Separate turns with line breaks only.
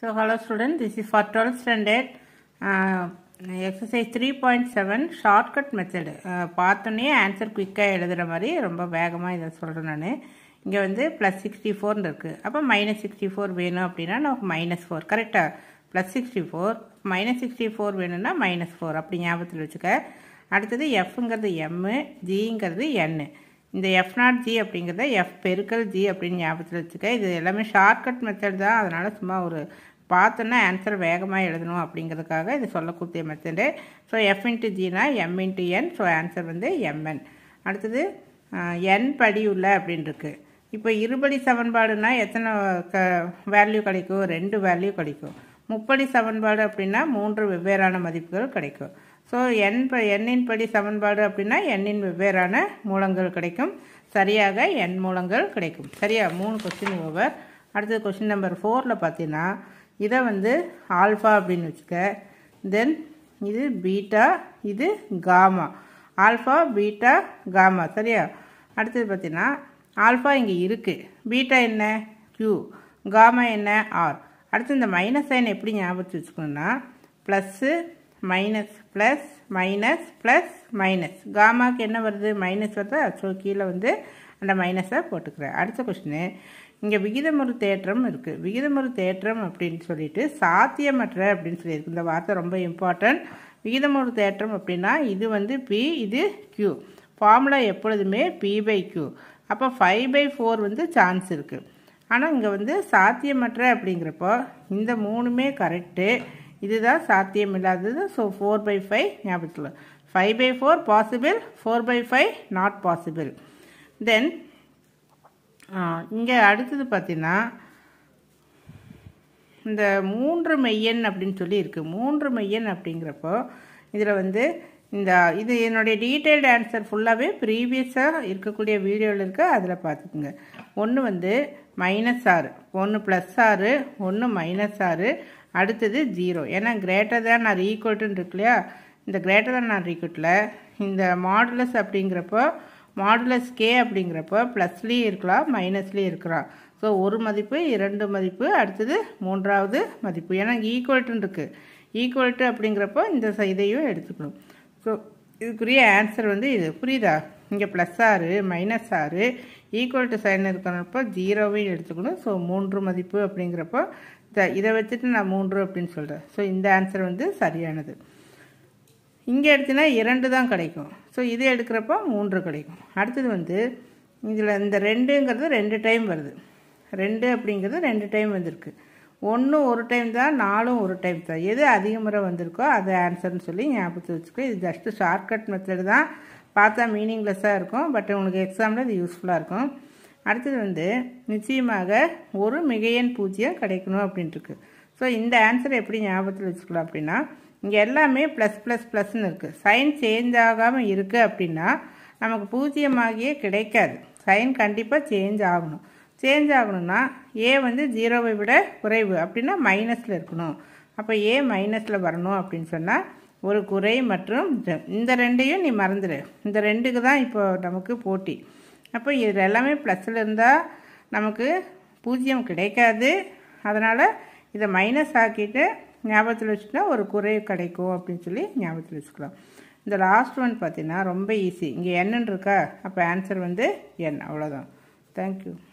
So hello students, this is for 12th standard uh, exercise 3.7 shortcut method. Uh, பார்த்தோன்னே answer குயிக்காக எழுதுகிற மாதிரி ரொம்ப வேகமாக இதை சொல்கிறேன் நான் இங்கே வந்து ப்ளஸ் சிக்ஸ்டி ஃபோர்னு இருக்குது அப்போ மைனஸ் சிக்ஸ்டி ஃபோர் வேணும் அப்படின்னா நமக்கு மைனஸ் ஃபோர் கரெக்டாக plus sixty four minus sixty four வேணும்னா மைனஸ் ஃபோர் அப்படி ஞாபகத்தில் வச்சுக்க அடுத்தது எஃப்ங்கிறது எம்மு ஜிங்கிறது என்னு இந்த எஃப் நாட் ஜி அப்படிங்கிறத எஃப் பெருக்கல் ஜி அப்படின்னு ஞாபகத்தில் வச்சுக்க இது எல்லாமே ஷார்ட்கட் மெத்தட் தான் அதனால் சும்மா ஒரு பார்த்தோன்னா ஆன்சர் வேகமாக எழுதணும் அப்படிங்கிறதுக்காக இது சொல்லக்கூடிய மெத்தடு ஸோ எஃப் இன்ட்டு ஜினா M into N so answer வந்து எம்என் அடுத்தது என் படி உள்ள அப்படின்னு இருக்கு இப்போ இருபடி சமன்பாடுனா எத்தனை க வேல்யூ கிடைக்கும் ரெண்டு வேல்யூ கிடைக்கும் முப்படி சமன்பாடு அப்படின்னா மூன்று வெவ்வேறான மதிப்புகள் கிடைக்கும் ஸோ எண் ப எண்ணின் படி சமன்பாடு அப்படின்னா எண்ணின் வெவ்வேறான மூலங்கள் கிடைக்கும் சரியாக எண் மூலங்கள் கிடைக்கும் சரியா மூணு கொஸ்டின் ஓவர் அடுத்தது கொஸ்டின் நம்பர் ஃபோரில் பார்த்தீங்கன்னா இதை வந்து ஆல்ஃபா அப்படின்னு வச்சுக்க தென் இது பீட்டா இது காமா ஆல்ஃபா பீட்டா காமா சரியா அடுத்தது பார்த்தீங்கன்னா ஆல்ஃபா இங்கே இருக்குது பீட்டா என்ன க்யூ காமா என்ன ஆர் அடுத்து இந்த மைனஸ் சைன் எப்படி ஞாபகத்து வச்சுக்கணும்னா plus minus plus minus plus minus காமாக்கு என்ன வருது மைனஸ் வருதா ஸோ கீழே வந்து அந்த மைனஸை போட்டுக்கிறேன் அடுத்த கொஸ்டின் இங்கே விகிதமுறு தேற்றம் இருக்குது விகிதமுறு தேற்றம் அப்படின்னு சொல்லிட்டு சாத்தியமற்ற அப்படின்னு சொல்லியிருக்கு இந்த வார்த்தை ரொம்ப இம்பார்ட்டன்ட் விகிதமுறு தேற்றம் அப்படின்னா இது வந்து பி இது கியூ ஃபார்முலா எப்பொழுதுமே பி பை கியூ அப்போ ஃபைவ் பை ஃபோர் வந்து சான்ஸ் இருக்குது ஆனால் இங்கே வந்து சாத்தியமற்ற அப்படிங்கிறப்போ இந்த மூணுமே கரெக்டு இதுதான் சாத்தியம் இல்லாதது ஸோ ஃபோர் பை ஃபைவ் ஞாபகத்தில் five by four possible four by five not possible then இங்கே அடுத்தது பார்த்தீங்கன்னா இந்த மூன்று மெய்யன் அப்படின்னு சொல்லி இருக்குது மூன்று மெய்யன் அப்படிங்கிறப்போ இதில் வந்து இந்த இது என்னுடைய டீட்டெயில்டு ஆன்சர் ஃபுல்லாகவே ப்ரீவியஸாக இருக்கக்கூடிய வீடியோவில் இருக்க அதில் பார்த்துக்குங்க ஒன்று வந்து மைனஸ் ஆறு ஒன்று ப்ளஸ் ஆறு ஒன்று மைனஸ் ஆறு அடுத்தது ஜீரோ ஏன்னா கிரேட்டர் தான் நான் ஈக்குவல்ட்டுன்னு இருக்கு இல்லையா இந்த கிரேட்டர் தான் நான் ஈக்குவட்டில் இந்த மாடுலஸ் அப்படிங்கிறப்போ மாடுலஸ் கே அப்படிங்கிறப்போ ப்ளஸ்லேயும் இருக்கலாம் மைனஸ்லேயும் இருக்கலாம் ஸோ ஒரு மதிப்பு இரண்டு மதிப்பு அடுத்தது மூன்றாவது மதிப்பு ஏன்னா ஈக்குவல்ட்டுன்னு இருக்குது ஈக்குவல்ட்டு அப்படிங்கிறப்போ இந்த இதையும் எடுத்துக்கணும் ஸோ இதுக்குரிய ஆன்சர் வந்து இது புரியுதா இங்கே ப்ளஸ் ஆறு மைனஸ் ஆறு ஈக்குவல் டு சைன் இருக்கிறப்போ ஜீரோவையும் எடுத்துக்கணும் ஸோ மூன்று மதிப்பு அப்படிங்கிறப்போ இதை வச்சுட்டு நான் மூன்று அப்படின்னு சொல்கிறேன் ஸோ இந்த ஆன்சர் வந்து சரியானது இங்கே எடுத்தினா இரண்டு தான் கிடைக்கும் ஸோ இது எடுக்கிறப்போ மூன்று கிடைக்கும் அடுத்தது வந்து இதில் இந்த ரெண்டுங்கிறது ரெண்டு டைம் வருது ரெண்டு அப்படிங்கிறது ரெண்டு டைம் வந்திருக்கு ஒன்று ஒரு டைம் தான் நாலும் ஒரு டைம் தான் எது அதிக முறை வந்திருக்கோ அது ஆன்சர்னு சொல்லி ஞாபகத்தை வச்சுக்கோ இது ஜஸ்ட்டு ஷார்ட்கட் மெத்தடு தான் பார்த்தா மீனிங்லெஸ்ஸாக இருக்கும் பட் உங்களுக்கு எக்ஸாமில் இது யூஸ்ஃபுல்லாக இருக்கும் அடுத்தது வந்து நிச்சயமாக ஒரு மிகையன் பூஜ்ஜியம் கிடைக்கணும் அப்படின்ட்டுருக்கு ஸோ இந்த ஆன்சர் எப்படி ஞாபகத்தில் வச்சுக்கலாம் அப்படின்னா இங்கே எல்லாமே ப்ளஸ் ப்ளஸ் ப்ளஸ்ன்னு இருக்குது சைன் சேஞ்ச் ஆகாமல் இருக்குது அப்படின்னா நமக்கு பூஜ்ஜியமாகியே கிடைக்காது சைன் கண்டிப்பாக சேஞ்ச் ஆகணும் சேஞ்ச் ஆகணும்னா ஏ வந்து ஜீரோவை விட குறைவு அப்படின்னா மைனஸில் இருக்கணும் அப்போ ஏ மைனஸில் வரணும் அப்படின்னு சொன்னால் ஒரு குறை மற்றும் இந்த ரெண்டையும் நீ மறந்துடு இந்த ரெண்டுக்கு தான் இப்போ நமக்கு போட்டி அப்போ இது எல்லாமே ப்ளஸில் இருந்தால் நமக்கு பூஜ்ஜியம் கிடைக்காது அதனால் இதை மைனஸ் ஆக்கிட்டு ஞாபகத்தில் வச்சுட்டா ஒரு குறை கிடைக்கும் அப்படின்னு சொல்லி ஞாபகத்தில் வச்சுக்கலாம் இந்த லாஸ்ட் ஒன் பார்த்தீங்கன்னா ரொம்ப ஈஸி இங்கே என்னன்னு இருக்கா அப்போ ஆன்சர் வந்து என் அவ்வளோதான் தேங்க்யூ